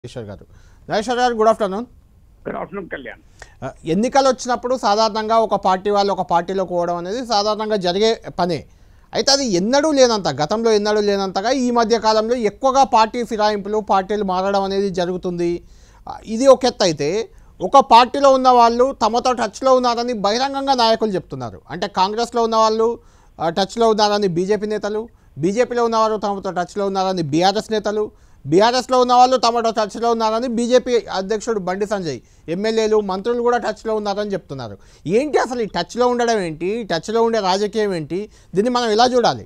Nageshwar garu Nageshwar garu good afternoon good afternoon Kalyan ఆ, ఎన్నికలు వచ్చినప్పుడు సాధారణంగా ఒక పార్టీ వాళ్ళు ఒక పార్టీలో పోవడం అనేది సాధారణంగా జరిగే పనే అయితే అది ఎన్నడూ లేనంత గతంలో ఎన్నడూ లేనంతగా ఈ మధ్య కాలంలో ఎక్కువగా పార్టీ ఫిరాయింపులు పార్టీలు మారడం అనేది జరుగుతుంది ఆ, ఇది ఒక ఎత్తు అయితే ఒక పార్టీలో ఉన్న వాళ్ళు తమతో టచ్లో ఉన్నారని బహిరంగంగా నాయకులు చెప్తున్నారు అంటే కాంగ్రెస్లో ఉన్న వాళ్ళు ఆ, టచ్లో ఉన్నారని బీజేపీ నేతలు బీజేపీలో ఉన్నవారు తమతో టచ్లో ఉన్నారని బీఆర్ఎస్ నేతలు బీఆర్ఎస్లో ఉన్న వాళ్ళు తమతో టచ్లో ఉన్నారని బీజేపీ అధ్యక్షుడు బండి సంజయ్ ఎమ్మెల్యేలు మంత్రులు కూడా టచ్లో ఉన్నారని చెప్తున్నారు ఏంటి అసలు ఈ టచ్లో ఉండడం ఏంటి ఈ టచ్లో ఉండే రాజకీయం ఏంటి దీన్ని మనం ఎలా చూడాలి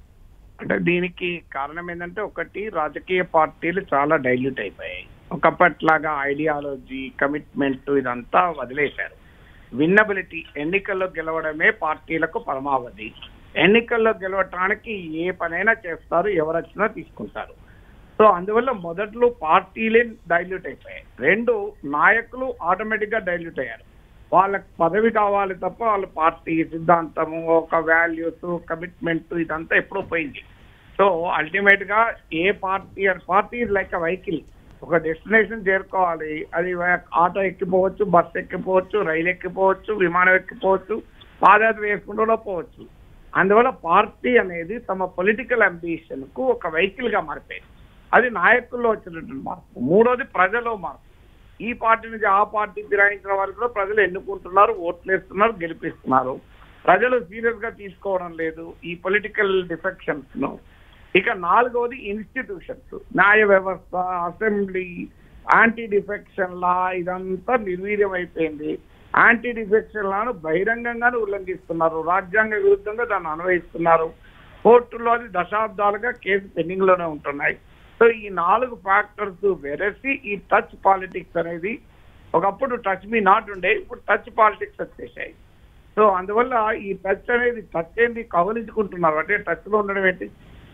అంటే దీనికి కారణం ఏంటంటే ఒకటి రాజకీయ పార్టీలు చాలా డైల్యూట్ అయిపోయాయి ఒకప్పట్లాగా ఐడియాలజీ కమిట్మెంట్ ఇదంతా వదిలేశారు విన్నబిలిటీ ఎన్నికల్లో గెలవడమే పార్టీలకు పరమావధి ఎన్నికల్లో గెలవటానికి ఏ పనైనా చేస్తారు ఎవరు వచ్చినా తీసుకుంటారు సో అందువల్ల మొదట్లో పార్టీలే డైల్యూట్ అయిపోయాయి రెండు నాయకులు ఆటోమేటిక్ గా డైల్యూట్ అయ్యారు వాళ్ళకి పదవి కావాలి తప్ప వాళ్ళ పార్టీ సిద్ధాంతము ఒక వాల్యూస్ కమిట్మెంట్ ఇదంతా ఎప్పుడో పోయింది సో అల్టిమేట్ గా ఏ party party like a vehicle ఒక డెస్టినేషన్ చేరుకోవాలి అది ఆటో ఎక్కిపోవచ్చు బస్ ఎక్కిపోవచ్చు రైలు ఎక్కిపోవచ్చు విమానం ఎక్కిపోవచ్చు పాదయాత్ర వేసుకుంటూ పోవచ్చు అందువల్ల పార్టీ అనేది తమ పొలిటికల్ అంబిషన్ కు ఒక వెహికల్ గా మారిపోయింది అది నాయకుల్లో వచ్చినటువంటి మార్పు మూడోది ప్రజలో మార్పు ఈ పార్టీ నుంచి ఆ పార్టీ ఫిరాయించిన వారు కూడా ప్రజలు ఎన్నుకుంటున్నారు ఓట్లు వేస్తున్నారు గెలిపిస్తున్నారు ప్రజలు సీరియస్ గా తీసుకోవడం లేదు ఈ పొలిటికల్ డిఫెక్షన్స్ ను ఇక నాలుగవది ఇన్స్టిట్యూషన్స్ న్యాయ వ్యవస్థ అసెంబ్లీ యాంటీ డిఫెక్షన్ లా ఇదంతా నిర్వీర్యం అయిపోయింది యాంటీ డిఫెక్షన్ లాను బహిరంగంగానే ఉల్లంఘిస్తున్నారు రాజ్యాంగ విరుద్ధంగా దాన్ని అన్వయిస్తున్నారు కోర్టులో అది దశాబ్దాలుగా కేసు పెండింగ్ లోనే ఉంటున్నాయి సో ఈ నాలుగు ఫ్యాక్టర్స్ వెరసి ఈ టచ్ పాలిటిక్స్ అనేది ఒకప్పుడు టచ్ మీ నాట్ ఉండే ఇప్పుడు టచ్ పాలిటిక్స్ వచ్చేసాయి సో అందువల్ల ఈ టచ్ అనేది టచ్ ఏంది కవలించుకుంటున్నారు అంటే టచ్ లో ఉండడం ఏంటి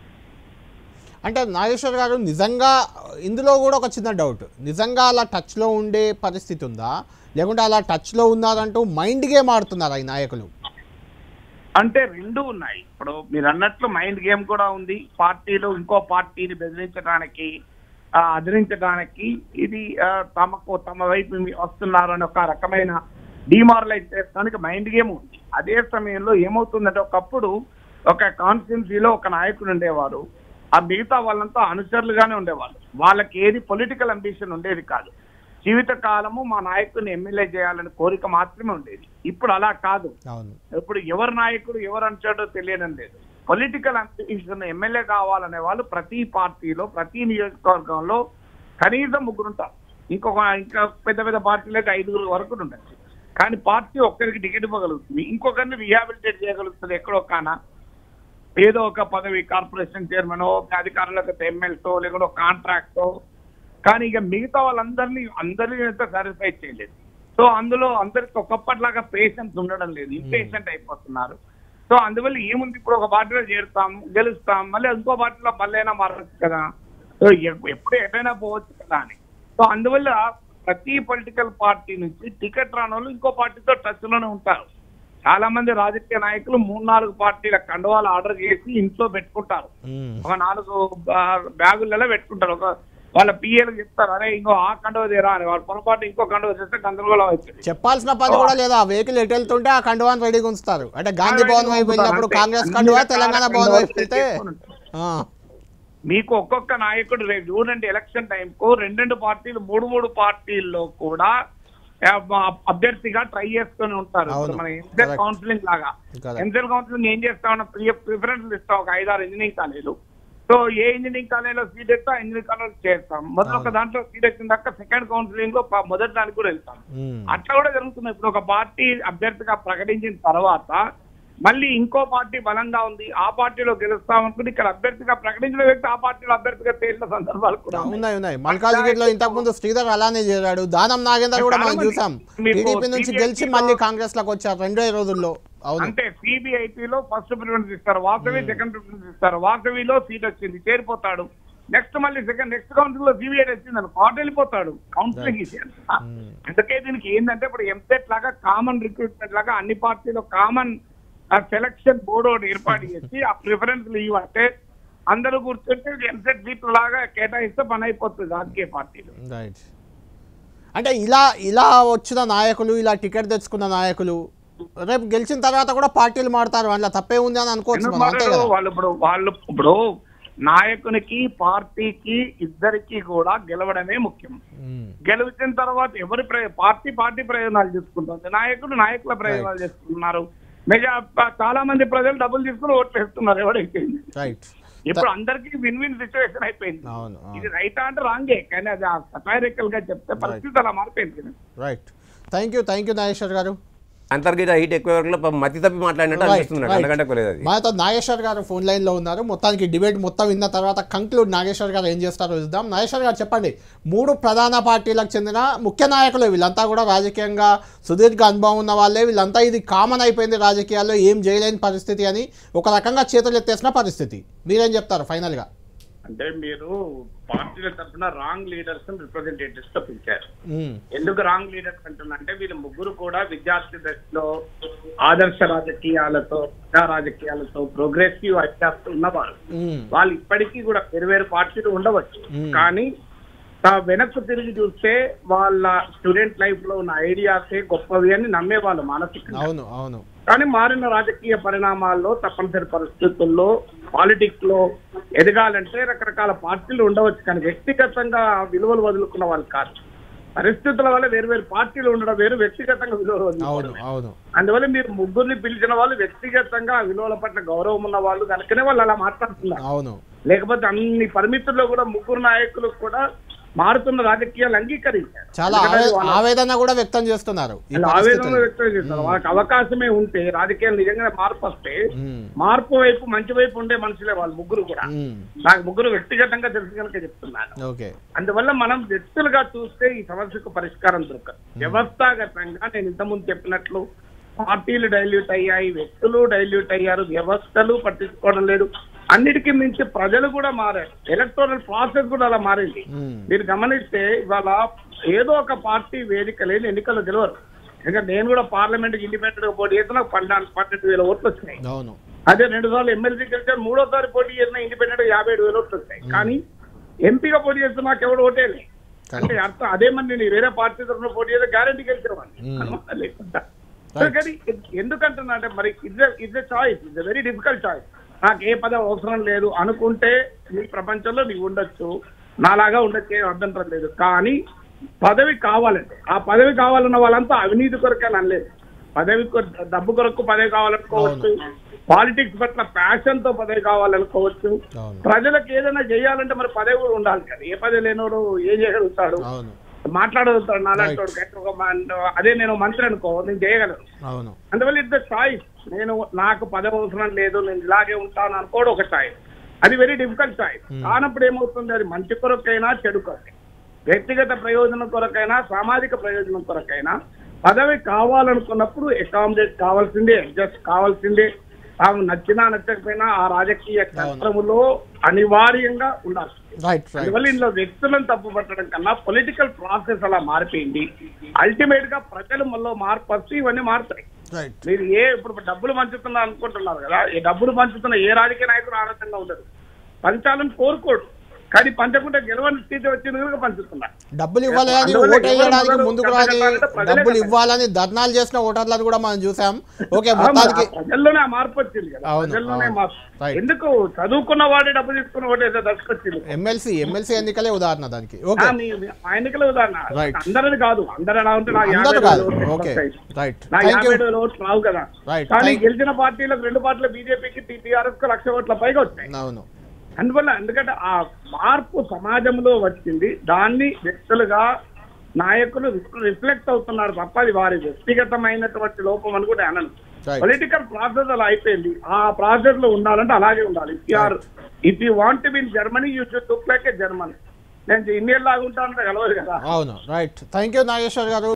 అంటే నాగేశ్వర్ గారు నిజంగా ఇందులో కూడా ఒక చిన్న డౌట్ నిజంగా అలా టచ్లో ఉండే పరిస్థితి ఉందా లేకుంటే అలా టచ్లో ఉన్నారంటూ మైండ్ గేమ్ ఆడుతున్నారా ఈ నాయకులు అంటే రెండు ఉన్నాయి ఇప్పుడు మీరు అన్నట్లు మైండ్ గేమ్ కూడా ఉంది పార్టీలు ఇంకో పార్టీని బెదిరించడానికి ఆ, అదిరించడానికి ఇది ఆ, తమకు తమ వైపు మీ- వస్తున్నారు అని ఒక రకమైన డిమారలైజ్ చేయడానికి మైండ్ గేమ్ ఉంది అదే సమయంలో ఏమవుతుందంటే ఒకప్పుడు ఒక కాన్స్టిట్యున్సీలో ఒక నాయకుడు ఉండేవారు ఆ మిగతా వాళ్ళంతా అనుచరులుగానే ఉండేవాళ్ళు వాళ్ళకి ఏది పొలిటికల్ అంబిషన్ ఉండేది కాదు జీవిత కాలము మా నాయకుడిని ఎమ్మెల్యే చేయాలని కోరిక మాత్రమే ఉండేది ఇప్పుడు అలా కాదు అవును ఇప్పుడు ఎవరు నాయకుడు ఎవరు అంటాడో తెలియడం లేదు పొలిటికల్ అంబిషన్ ఎమ్మెల్యే కావాలనే వాళ్ళు ప్రతి పార్టీలో ప్రతి నియోజకవర్గంలో కనీసం ముగ్గురు ఉంటారు ఇంకొక ఇంకా పెద్ద పెద్ద పార్టీలకు ఐదుగురు వరకు ఉండొచ్చు కానీ పార్టీ ఒక్కరికి టికెట్ ఇవ్వగలుగుతుంది ఇంకొకరిని రిహాబిలిటేట్ చేయగలుగుతుంది ఎక్కడో కానా ఏదో ఒక పదవి కార్పొరేషన్ చైర్మన్ అధికారులకు ఎమ్మెల్సో లేకుంటే ఒక కాంట్రాక్టో కానీ ఇక మిగతా వాళ్ళందరినీ అందరినీ అయితే సాటిస్ఫై చేయలేదు సో అందులో అందరికి ఒకప్పటిలాగా పేషెన్స్ ఉండడం లేదు ఇంపేషెంట్ అయిపోతున్నారు సో అందువల్ల ఏముంది ఇప్పుడు ఒక పార్టీలో చేరుతాం గెలుస్తాం మళ్ళీ ఇంకో పార్టీలో మళ్ళైనా మారచ్చు కదా సో ఎప్- ఎప్పుడు ఎటైనా పోవచ్చు కదా అని సో అందువల్ల ప్రతి పొలిటికల్ పార్టీ నుంచి టికెట్ రాని వాళ్ళు ఇంకో పార్టీతో టచ్ లోనే ఉంటారు చాలా మంది రాజకీయ నాయకులు మూడు నాలుగు పార్టీల కండువాలు ఆర్డర్ చేసి ఇంట్లో పెట్టుకుంటారు మ్మ్. ఒక నాలుగు బా- బ్యాగులలో పెట్టుకుంటారు ఒక వాళ్ళ పిఏలకు చెప్తారు అరే ఇంకో ఆ కండువ తీరా అని వాళ్ళు పొరపాటు ఇంకో కండువ చేస్తే గందరగోళం అవుతుంది చెప్పాల్సిన పని కూడా లేదా ఆ వెహికల్ ఎటు వెళ్తుంటే ఆ కండువాన్ని రెడీగా ఉంచుతారు అంటే గాంధీ భవన్ వైపు వెళ్ళినప్పుడు అంతే. కాంగ్రెస్ అన్ని కండువా రకాల తెలంగాణ భవన్ కండువాలు వైపు వెళ్తే చేసుకొని ఉంటారు. ఆ, మీకు ఒక్కొక్క నాయకుడు రేపు చూడండి ఎలక్షన్ టైం కు రెండు రెండు పార్టీలు మూడు మూడు పార్టీల్లో కూడా ఆ, మా- అభ్యర్థిగా ట్రై చేసుకొని ఉంటారు అవును. ఇప్పుడు మన ఎన్సెల్ Correct. కౌన్సిలింగ్ లాగా Correct. ఎన్సెల్ కౌన్సిలింగ్ ఏం చేస్తా ఉన్నా ప్రిఫరెన్స్ ఇస్తాం ఒక ఐదారు ఇంజనీరింగ్ కాలేజీలు సో ఏ ఇంజనీరింగ్ కాలేజీలో సీట్ ఇస్తా ఇంజనీరింగ్ కాలేజ్ చేస్తాం మొదటి ఒక అవును. దాంట్లో సీట్ వచ్చిన దాకా సెకండ్ కౌన్సిలింగ్ లో ప- మొదటి దానికి కూడా వెళ్తాం మ్మ్. అట్లా కూడా జరుగుతుంది ఇప్పుడు ఒక పార్టీ అభ్యర్థిగా ప్రకటించిన తర్వాత మళ్ళీ ఇంకో పార్టీ బలంగా ఉంది ఆ పార్టీలో గెలుస్తామనుకుని ఇక్కడ అభ్యర్థిగా ప్రకటించిన వ్యక్తి ఆ పార్టీలో అభ్యర్థిగా తేలిన సందర్భాలు కూడా ఉన్నాయి. ఉన్నాయి ఉన్నాయి మల్కాజ్గిట్ లో ఇంతకు ముందు శ్రీధర్ అలానే చేరాడు దానం నాగేందర్ కూడా మనం చాలా మంది చూసాం మీకు టీడీపీ నుంచి CBI గెలిచి లో- మళ్ళీ కాంగ్రెస్ లోకి వచ్చారు రెండో రోజుల్లో అవును అంటే సిబిఐటీ లో ఫస్ట్ ప్రిఫరెన్స్ ఇస్తారు వాసవి సెకండ్ ప్రిఫరెన్స్ ఇస్తారు వాసవిలో సీట్ వచ్చింది చేరిపోతాడు నెక్స్ట్ మళ్ళీ సెకండ్ నెక్స్ట్ కౌన్సిల్ లో సిబిఐ వచ్చింది అని పాటు వెళ్ళిపోతాడు కౌన్సిలింగ్ ఇది మ్మ్. అందుకే దీనికి ఏంటంటే ఇప్పుడు ఎంసెట్ లాగా కామన్ రిక్రూట్మెంట్ లాగా అన్ని పార్టీలో కామన్ సెలక్షన్ బోర్డు ఒకటి ఏర్పాటు చేసి ఆ ప్రిఫరెన్స్ ఇవ్వంటే అందరూ కూర్చుంటే ఎంసెట్ సీట్లు లాగా కేటాయిస్తే పని అయిపోతుంది రాజకీయ పార్టీలు రైట్ అంటే ఇలా ఇలా వచ్చిన నాయకులు ఇలా టికెట్ తెచ్చుకున్న నాయకులు రేపు గెలిచిన తర్వాత కూడా పార్టీలు మారుతారు అందులో తప్పే ఉంది అని అనుకోవచ్చు ఎందుకు మనం అంతే మాట్లాడరు? కదా వాళ్ళు ఇప్పుడు వాళ్ళు ఇప్పుడు నాయకునికి పార్టీకి ఇద్దరికి కూడా గెలవడమే ముఖ్యం ఉమ్, గెలిచిన తర్వాత ఎవరి ప్రయో- పార్టీ పార్టీ ప్రయోజనాలు తీసుకుంటుంది నాయకులు నాయకుల ప్రయోజనాలు చేసుకుంటున్నారు మెజా చాలా మంది ప్రజలు డబ్బులు తీసుకుని ఓట్లు వేస్తున్నారు ఎవరైతే రైట్ ఇప్పుడు అందరికీ విన్ విన్ సిచ్యువేషన్ అయిపోయింది అవును ఇది అవును రైట్ అంటే రాంగే కానీ అది సటైరికల్ గా చెప్తే పరిస్థితి అలా మారిపోయింది కదా. Right thank you thank you Nageshwar garu అంతర్గత హీట్ ఎక్కువ వరకు పాపం మతి తప్పి మాట్లాడినట్టు Right, అనిపిస్తుంది నాకు right. అంతకంటే ఎక్కువ లేదు అది మనతో నాగేశ్వర్ గారు ఫోన్ లైన్ లో ఉన్నారు మొత్తానికి డిబేట్ మొత్తం విన్న తర్వాత కంక్లూడ్ నాగేశ్వర్ గారు ఏం చేస్తారో చూద్దాం నాగేశ్వర్ గారు చెప్పండి మూడు ప్రధాన పార్టీలకు చెందిన ముఖ్య నాయకులు వీళ్ళంతా కూడా రాజకీయంగా సుదీర్ఘ అనుభవం ఉన్న వాళ్ళే వీళ్ళంతా ఇది కామన్ అయిపోయింది రాజకీయాల్లో ఏం చేయలేని పరిస్థితి అని ఒక రకంగా చేతులు ఎత్తేసిన పరిస్థితి మీరేం చెప్తారు ఫైనల్ గా అంటే మీరు పార్టీల తరఫున రాంగ్ లీడర్స్ రిప్రజెంటేటివ్స్ తో పిలిచారు ఉమ్, ఎందుకు రాంగ్ లీడర్స్ అంటున్నంటే వీళ్ళు ముగ్గురు కూడా విద్యార్థి దశలో ఆదర్శ రాజకీయాలతో ప్రజా రాజకీయాలతో ప్రోగ్రెసివ్ ఐడియాస్ ఉన్నవారు ఉమ్, వాళ్ళు ఇప్పటికీ కూడా వేరు వేరు పార్టీలు ఉండవచ్చు Hmm. కానీ తా వెనక్కు తిరిగి చూస్తే వాళ్ళ స్టూడెంట్ లైఫ్ లో ఉన్న ఐడియాసే గొప్పవి అని నమ్మేవాళ్ళు మానసికంగా అవును అవును కానీ మారిన రాజకీయ పరిణామాల్లో తప్పనిసరి పరిస్థితుల్లో పాలిటిక్స్ లో ఎదగాలంటే రకరకాల పార్టీలు ఉండవచ్చు కానీ వ్యక్తిగతంగా విలువలు వదులుకున్న వాళ్ళు కాదు పరిస్థితుల వల్ల వేరు వేరు పార్టీలు ఉండడం వేరు వ్యక్తిగతంగా విలువలు అవును వదులుకోవడం అవును అందువల్ల మీరు ముగ్గురిని పిలిచిన వాళ్ళు వ్యక్తిగతంగా ఆ విలువల పట్ల గౌరవం ఉన్న వాళ్ళు కనుకనే వాళ్ళు అలా మాట్లాడుతున్నారు అవును లేకపోతే అన్ని పరిమితుల్లో కూడా ముగ్గురు నాయకులు కూడా మారుతున్న రాజకీయాలు అంగీకరించారు చాలా ఎందుకంటే ఆవే- వాళ్ళ- ఆవేదన కూడా వ్యక్తం చేస్తున్నారు ఈ వాళ్ళు ఆవేదన పరిస్థితుల్లో. వ్యక్తం చేస్తారు వాళ్ళకి అవకాశమే ఉంటే రాజకీయాలు నిజంగా మార్పు వస్తే ఉమ్, మార్పు వైపు మంచి వైపు ఉండే మనుషులే వాళ్ళు ముగ్గురు కూడా ఉమ్, నాకు ముగ్గురు వ్యక్తిగతంగా తెలుసు కనుక చెప్తున్నాను ఓకే అందువల్ల మనం వ్యక్తులుగా చూస్తే ఈ సమస్యకు పరిష్కారం దొరకదు వ్యవస్థాగతంగా నేను ఇంతకుముందు చెప్పినట్లు పార్టీలు డైల్యూట్ అయ్యాయి వ్యక్తులు డైల్యూట్ అయ్యారు వ్యవస్థలు పట్టించుకోవడం లేదు అన్నిటికీ మించి ప్రజలు కూడా మారారు ఎలక్టోరల్ ప్రాసెస్ కూడా అలా మారింది ఉమ్, మీరు గమనిస్తే ఇవాళ ఏదో ఒక పార్టీ వేదిక లేని ఎన్నికలు గెలవరు ఎందుకంటే నేను కూడా పార్లమెంట్ కి ఇండిపెండెంట్ గా పోటీ చేసిన పన్నెండు పన్నెండు వేల ఓట్లు వచ్చినాయి అవును అదే రెండు సార్లు ఎమ్మెల్సీ గెలిచాను మూడోసారి పోటీ చేసిన ఇండిపెండెంట్ యాభై ఏడు వేల ఓట్లు వస్తాయి కానీ ఎంపీగా పోటీ చేస్తే నాకు ఎవడు ఓటేలే అంటే అర్థం అదే మరి నేను వేరే పార్టీ తరఫున పోటీ చేస్తే గ్యారంటీ గెలిచేవాడిని Hmm. అనుమానం లేకుండా Right. కానీ ఎందుకంటున్నా అంటే మరి it's it's choice it's very difficult choice నాకు ఏ పదవి అవసరం లేదు అనుకుంటే నీ ప్రపంచంలో నీవు ఉండొచ్చు నాలాగా ఉండొచ్చు ఏం అభ్యంతరం లేదు కానీ పదవి కావాలంటే ఆ పదవి కావాలన్న వాళ్ళంతా అవినీతి కొరకే అని అనలేదు పదవి కొర- డబ్బు కొరకు పదవి కావాలనుకోవచ్చు పాలిటిక్స్ పట్ల ప్యాషన్ తో పదవి కావాలనుకోవచ్చు అవును ప్రజలకు ఏదైనా చేయాలంటే మరి పదవి కూడా ఉండాలి కదా ఏ పదవి లేనోడు ఏం చేయగలుగుతాడు అవును మాట్లాడగలుగుతాడు నాలాంటి ఒక మన- అదే నేను మంత్రి అనుకో నేను చేయగలను అవును అందువల్ల ఇట్స్ చాయిస్ నేను నాకు పదవి అవసరం లేదు నేను ఇలాగే ఉంటాను అనుకోవడం ఒక చాయిస్ అది వెరీ డిఫికల్ట్ చాయిస్ కానప్పుడు ఏమవుతుంది అది మంచి కొరకైనా చెడు కొరకైనా వ్యక్తిగత ప్రయోజనం కొరకైనా సామాజిక ప్రయోజనం కొరకైనా పదవి కావాలనుకున్నప్పుడు అకామిడేట్ కావాల్సిందే అడ్జస్ట్ కావాల్సిందే తాము నచ్చినా నచ్చకపోయినా ఆ రాజకీయ చక్రములో అనివార్యంగా ఉండాలి రైట్ రైట్ అందువల్ల ఇందులో వ్యక్తులను తప్పు పట్టడం కన్నా పొలిటికల్ ప్రాసెస్ అలా మారిపోయింది అల్టిమేట్ గా ప్రజలు మళ్ళీ మార్పు వస్తే ఇవన్నీ మారుతాయి రైట్ మీరు ఏ ఇప్పుడు డబ్బులు పంచుతున్నా అనుకుంటున్నారు కదా ఈ డబ్బులు పంచుతున్న ఏ రాజకీయ నాయకుడు ఆనందంగా ఉండదు పంచాలని కోరుకోడు కానీ పంచకుండా గెలవని స్థితి వచ్చింది కనుక పంచుతున్నారు డబ్బులు ఇవ్వాలి అని అందువల్ల ఓటు వేయడానికి ఎవరు ముందుకు మొదలు రాని కట్టాలంటే ప్రజలే డబ్బులు కట్టాలి. ఇవ్వాలని ధర్నాలు చేసిన ఓటర్లను కూడా మనం చూసాం ఓకే ఆ మొత్తానికి ప్రజల్లోనే ఆ మార్పు వచ్చింది కదా అవును, ప్రజల్లోనే అవును. మార్పు Right. ఎందుకు చదువుకున్న వాడే డబ్బు తీసుకున్న ఓటేదో దశకొచ్చింది ఎమ్మెల్సీ ఎమ్మెల్సీ ఎన్నికలే ఉదాహరణ దానికి ఆ, ఓకే మీ- మీ- ఆ ఎన్నికల ఉదాహరణ Right. అందరిది కాదు అందరు ఎలా ఉంటే నాకు అందరూ యాభై కాదు వేల ఓట్లు ఓకే వస్తాయి. రైట్ నా థ్యాంక్ యాభై యూ వేల ఓట్లు రావు కదా Right. కానీ Thank- గెలిచిన పార్టీలకు రెండు పార్టీలు బీజేపీకి టీఆర్ఎస్ కు లక్ష ఓట్ల పైగా వచ్చాయి అవును అందువల్ల ఎందుకంటే ఆ మార్పు సమాజంలో వచ్చింది దాన్ని వ్యక్తులుగా నాయకులు రిఫ్లెక్ట్ అవుతున్నారు తప్ప అది వారి వ్యక్తిగతమైనటువంటి లోపం అని కూడా అనను రైట్ పొలిటికల్ ప్రాసెస్ అలా అయిపోయింది ఆ ప్రాసెస్ లో ఉండాలంటే అలాగే ఉండాలి if or if you want be in Germany you should look like a German నేను ఇండియన్ లాగా ఉంటానంటే కలవదు కదా అవును రైట్ థ్యాంక్ యూ నాగేశ్వర్ గారు